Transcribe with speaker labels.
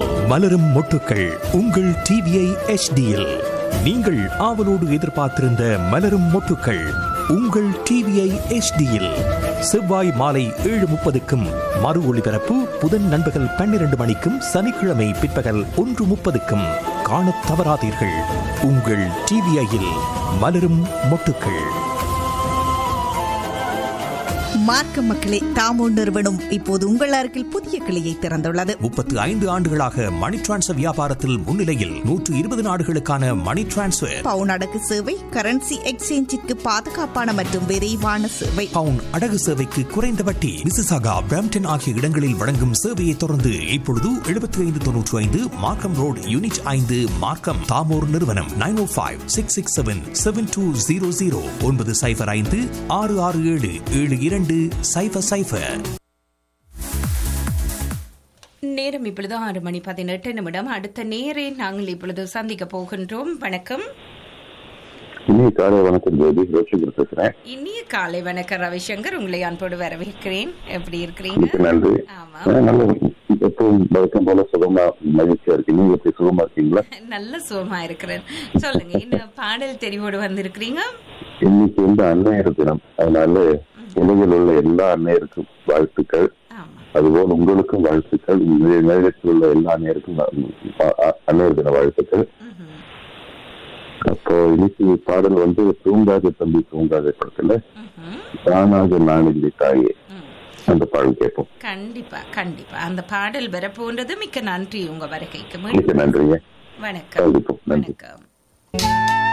Speaker 1: மலரும் மொட்டுக்கள் உங்கள் டிவிஐ எச்டியில் நீங்கள் ஆவலோடு எதிர்பார்த்திருந்த மலரும் மொட்டுக்கள் உங்கள் டிவிஐ எச்டியில் செவ்வாய் மாலை ஏழு முப்பதுக்கும் மறு ஒளிபரப்பு புதன் நண்பகல் பன்னிரண்டு மணிக்கும் சனிக்கிழமை பிற்பகல் ஒன்று முப்பதுக்கும் காணத் தவறாதீர்கள் உங்கள் டிவிஐயில் மலரும் மொட்டுக்கள்
Speaker 2: மார்க்க மக்களே தாமோ நிறுவனம் இப்போது உங்கள் அருகில் புதிய கிளையை திறந்துள்ளது
Speaker 1: முப்பத்து ஐந்து ஆண்டுகளாக மணி டிரான்ஸ்ஃபர் வியாபாரத்தில் முன்னிலையில் நூற்று இருபது நாடுகளுக்கான மணி டிரான்ஸ்ஃபர்
Speaker 2: பவுன் அடகு சேவை கரன்சி எக்ஸ்சேஞ்சிற்கு பாதுகாப்பான மற்றும் விரைவான சேவை
Speaker 1: பவுன் அடகு சேவைக்கு குறைந்த வட்டி மிசிசாகா பிராம்டன் ஆகிய இடங்களில் வழங்கும் சேவையை தொடர்ந்து இப்பொழுது எழுபத்தி ஐந்து தொன்னூற்றி ஐந்து மார்க்கம் ரோட் யூனிட் ஐந்து மார்க்கம் தாமோர் நிறுவனம் nine O five six six seven seven two zero zero ஒன்பது சைஃபர் ஐந்து ஆறு ஆறு ஏழு ஏழு இரண்டு சைஃபர் சைஃபர்
Speaker 3: நேரம் இப்பொழுது ஆறு மணி பதினெட்டு நிமிடம் அடுத்த நேரே நாங்கள் இப்பொழுது சந்திக்க போகின்றோம் வணக்கம்
Speaker 4: இனிய காலை வணக்கம் ஜோதி ரோஷிகர் பேசுறேன்
Speaker 3: இனிய காலை வணக்கம் ரவிசங்கர் உங்களை அன்போடு வரவேற்கிறேன் எப்படி இருக்கிறீங்க
Speaker 4: மிக்க நன்றி
Speaker 3: ஆமா
Speaker 4: அஹ் நல்ல எப்பவும் வழக்கம் போல சுகமா மகிழ்ச்சியா இருக்கு நீங்க எப்படி சுகமா இருக்கீங்களா
Speaker 3: நல்ல சுகமா இருக்கிறேன் சொல்லுங்க என்ன பாடல் தெரிவோடு வந்திருக்கிறீங்க
Speaker 4: இன்னைக்கு வந்து அன்னையர் தினம் அதனால உலகில் உள்ள எல்லா அன்னையருக்கும் வாழ்த்துக்கள்
Speaker 3: ஆமா
Speaker 4: அதுபோல் உங்களுக்கும் வாழ்த்துக்கள் இந்த நேரத்தில் உள்ள எல்லா அன்னையருக்கும் அ- அ- அன்னையர் தின வாழ்த்துக்கள்
Speaker 3: ம்ஹும்.
Speaker 4: அப்போ இன்னைக்கு பாடல் வந்து தூங்காத தம்பி தூங்காத படத்துல
Speaker 3: ம்ஹும்.
Speaker 4: தானாக நாளில்லை தாயே
Speaker 3: ம்.
Speaker 4: அந்த பாடல் கேட்போம்
Speaker 3: கண்டிப்பா கண்டிப்பா அந்த பாடல் வரப்போன்றது மிக்க நன்றி உங்க வருகைக்கு
Speaker 4: மிக்க
Speaker 3: மீண்டும்
Speaker 4: நன்றிங்க
Speaker 3: வணக்கம்
Speaker 4: சந்திப்போம் நன்றி
Speaker 3: வணக்கம்